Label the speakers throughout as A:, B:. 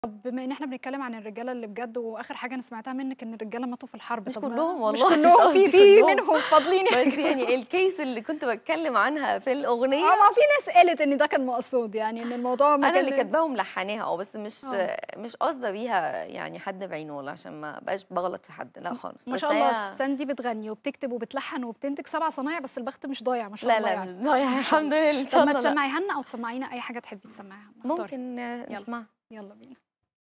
A: طب بما إن إحنا بنتكلم عن الرجالة اللي بجد وآخر حاجة أنا سمعتها منِّك إن الرجالة ماتوا في الحرب،
B: مش
A: طب ما
B: كلّهم
A: مش
B: والله، مش
A: كلّهم في
B: قصدي
A: في
B: كلّهم.
A: منهم فاضلين يا
B: بس
A: جماعة.
B: يعني الcase اللي كنت باتكلم عنها في
A: آه،
B: الأغنية
A: ما في ناس قالت إن ده كان مقصود، يعني إن الموضوع ما
B: أنا اللي
A: كان
B: كاتباها وملحناها آه، بس مش
A: آه.
B: مش قاصدة بيها يعني حد بعينه والله عشان ما ابقاش باغلط في حد، لأ خالص،
A: ما
B: بس
A: شاء الله
B: هي
A: ساندي بتغني وبتكتب وبتلحن وبتنتج 7 صنايع بس البخت مش ضايع ما شاء
B: لا،
A: الله
B: لا
A: يعني.
B: مش ضايع
A: ما شاء
B: الحمد
A: الله.
B: لله إن
A: طب
B: شاء
A: ما
B: الله لأ.
A: تسمعيها لنا أو تسمعينا أي حاجة تحبي تسمعيها، اختاري.
B: ممكن
A: يالّا،
B: نسمعها.
A: يالّا بينا.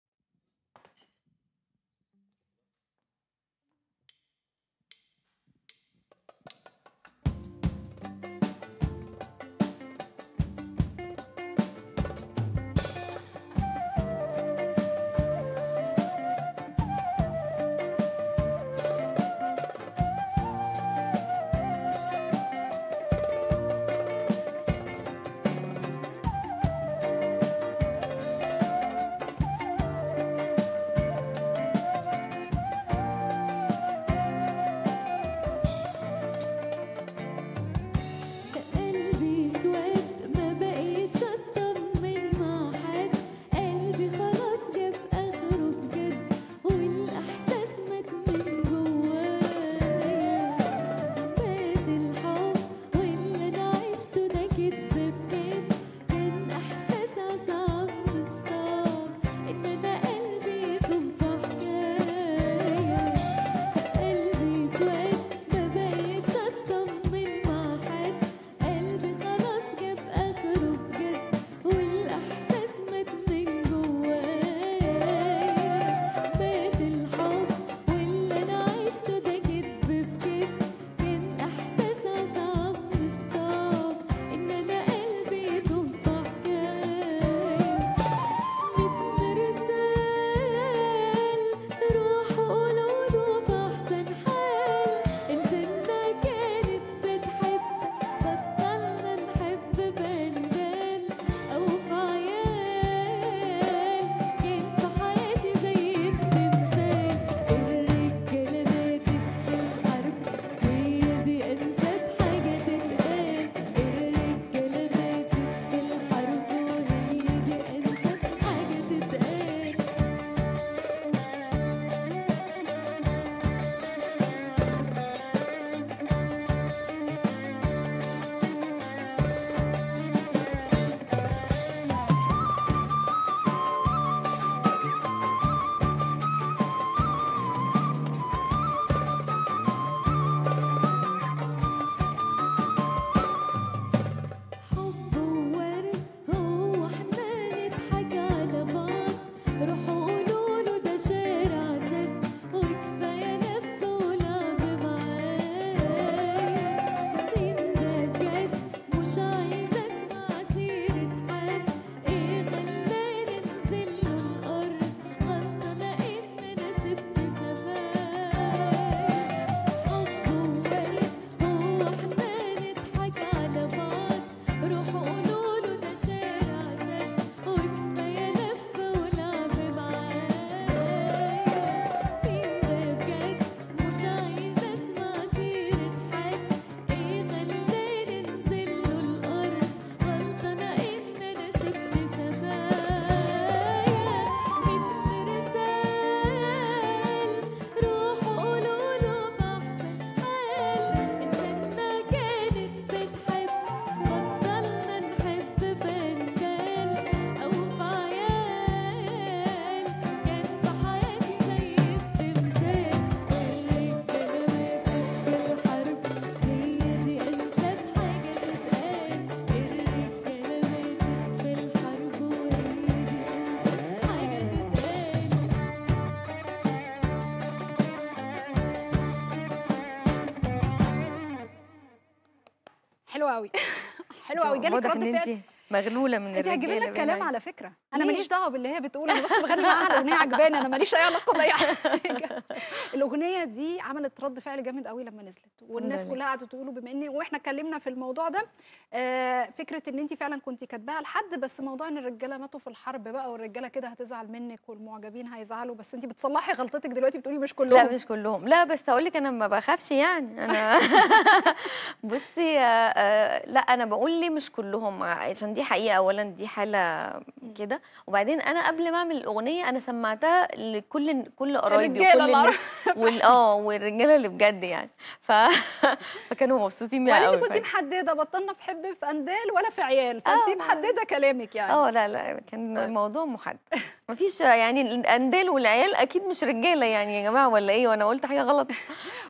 C: قلبي سواد ما بقيتش أطمن مع حد قلبي خلاص جاب آخره بجد والإحساس مات من جوايا مات الحب واللي أنا عشته ده كدب في كدب كان إحساس أصعب من الصعب إن أنا قلبي يدوم في حكاية قلبي سواد ما بقيتش أطمن مع حد قلبي خلاص جاب آخره بجد والإحساس مات من جوايا مات الحب واللي أنا عشته ده كدب في كدب كان إحساس أصعب من الصعب إن أنا قلبي يدوم في حكاية ميت مرسال روحوا قولوله في أحسن حال إنساننا كانت بتحب بطلنا نحب بندال أو في عيال كان في حياتي زي التمثال الرجالة ماتت في الحرب هي دي أنسب حاجة تتقال الرجالة ماتت في الحرب وهي دي أنسب حاجة تتقال حب وورد هو احنا نضحك على بعض روحوا قولوله ده شارع سد وكفاية لف ولعب معايا مين ده بجد مش عايزة اسمع سيرة حد ايه خلاني انزل له الارض غلطانة ان انا سبت زمان حب وورد هو احنا نضحك على بعض روحوا قولوله ده شارع سد وكفاية لف ولعب معايا مين ده بجد مش عايزة اسمع سيرة حد ايه خلاني انزل له الارض غلطانة ان انا سبت زمايا ميت مرسال روحوا قولوله في احسن حال انساننا كانت بتحب بطلنا نحب بندال او في عيال كان في حياتي زي التمثال الرجالة ماتت في الحرب هي دي انسب حاجة تتقال الرجالة ماتت في الحرب وهي دي انسب حاجة تتقال
A: حلوة أوي، حلوة أوي، جالِك
B: واضح
A: رد
B: إن
A: فعل
B: أنتِ مغلولة من
A: أنتِ هيعجبنا
B: الرجالة باين
A: الكلام
B: عليكِ.
A: على فكرة، أنا
B: ليه؟
A: ما ليش دعوة باللي هي بتقوله، أنا بس باغني معاها الأغنية عاجباني، أنا ما ليش أي علاقة بأي حاجة. الأغنية دي عملت رد فعل جامد أوي لمّا نزلت، والناس
B: لله.
A: كلها قعدوا تقولوا بما إن وإحنا اتكلمنا في الموضوع ده آآ، فكرة إن أنتِ فعلًا كنتِ كاتباها لحد، بس موضوع إن الرجالة ماتوا في الحرب بقى والرجالة كده هتزعل منِّك والمعجبين هيزعلوا، بس أنتِ بتصلحي غلطتِك دلوقتي بتقولي مش
B: لأ
A: كلهم.
B: مش كلهم، لا بس هاقول لِك أنا ما باخافش يعني، أنا بُصّي آآ، لأ أنا باقول ليه مش كلهم، عشان دي دي حقيقه اولا دي حاله كده وبعدين انا قبل ما اعمل الاغنيه انا سمعتها لكل كل قرايبي
A: الرجالة
B: وكل
A: اللي
B: الناس وال اه والرجاله اللي بجد يعني ف... فكانوا مبسوطين بيها
A: وبعدين
B: قوي
A: انت كنتي محدده بطلنا في حب في اندال ولا في عيال
B: آه.
A: فانت محدده كلامك يعني
B: اه لا لا كان
A: طيب.
B: الموضوع محدد مفيش يعني الاندال والعيال اكيد مش رجاله يعني يا جماعه ولا ايه وانا قلت حاجه غلط